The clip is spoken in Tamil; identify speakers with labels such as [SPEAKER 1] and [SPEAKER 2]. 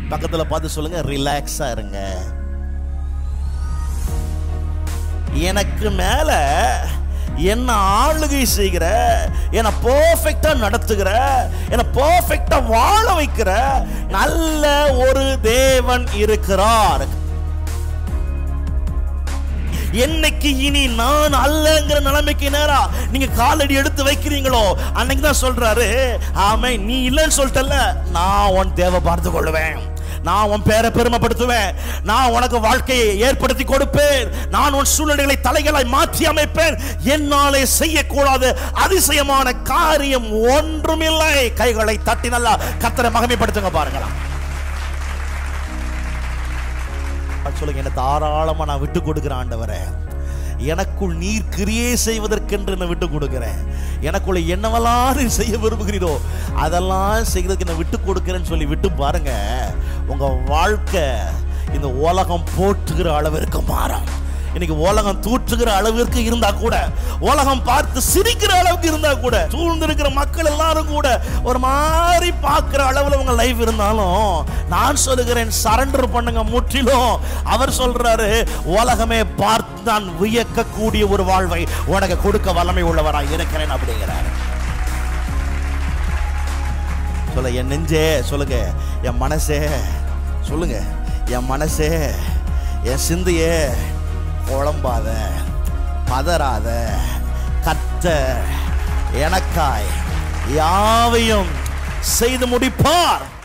[SPEAKER 1] பக்கத்துல பார்த்து சொல்லுங்க ரிலாக்ஸா இருங்க எனக்கு மேல என்ன ஆளுகை செய்கிற என்னை பர்ஃபெக்டா நடத்துகிற என்னை பர்ஃபெக்டா வாழ வைக்கிற நல்ல ஒரு தேவன் இருக்கிறார் என்னைக்கு இனி நான் அல்லங்கிற நிலைமைக்கு நேரா நீங்க காலடி எடுத்து வைக்கிறீங்களோ அன்னைக்கு தான் சொல்றாரு ஆமை நீ இல்லைன்னு சொல்லிட்டல நான் உன் தேவை பார்த்து கொள்வேன் நான் உன் பேரை பெருமைப்படுத்துவேன் நான் உனக்கு வாழ்க்கையை ஏற்படுத்தி கொடுப்பேன் நான் உன் சூழ்நிலைகளை தலைகளாய் மாற்றி அமைப்பேன் என்னாலே செய்யக்கூடாத அதிசயமான காரியம் ஒன்றுமில்லை கைகளை தட்டி நல்லா கத்தரை மகிமைப்படுத்துங்க பாருங்களா சொல்லுங்க என்ன தாராளமா நான் விட்டு கொடுக்கிறேன் ஆண்டவரே எனக்குள் நீர் கிரியே செய்வதற்கென்று நான் விட்டு கொடுக்கிறேன் எனக்குள்ள என்னவெல்லாம் நீர் செய்ய விரும்புகிறீரோ அதெல்லாம் செய்யறதுக்கு நான் விட்டு கொடுக்கிறேன்னு சொல்லி விட்டு பாருங்க உங்க வாழ்க்கை இந்த உலகம் போற்றுகிற அளவிற்கு மாறும் இன்னைக்கு உலகம் தூற்றுகிற அளவிற்கு இருந்தா கூட உலகம் பார்த்து சிரிக்கிற அளவுக்கு இருந்தா கூட சூழ்ந்திருக்கிற மக்கள் எல்லாரும் கூட ஒரு மாதிரி பார்க்கிற அளவுல உங்க லைஃப் இருந்தாலும் நான் சொல்லுகிறேன் சரண்டர் பண்ணுங்க முற்றிலும் அவர் சொல்றாரு உலகமே பார்த்து நான் வியக்கக்கூடிய ஒரு வாழ்வை உனக்கு கொடுக்க வல்லமை உள்ளவராய் இருக்கிறேன் அப்படிங்கிறார் சொல்ல என் நெஞ்சே சொல்லுங்க என் மனசே சொல்லுங்க என் மனசே என் சிந்தையே குழம்பாத பதறாத கத்த எனக்காய் யாவையும் செய்து முடிப்பார்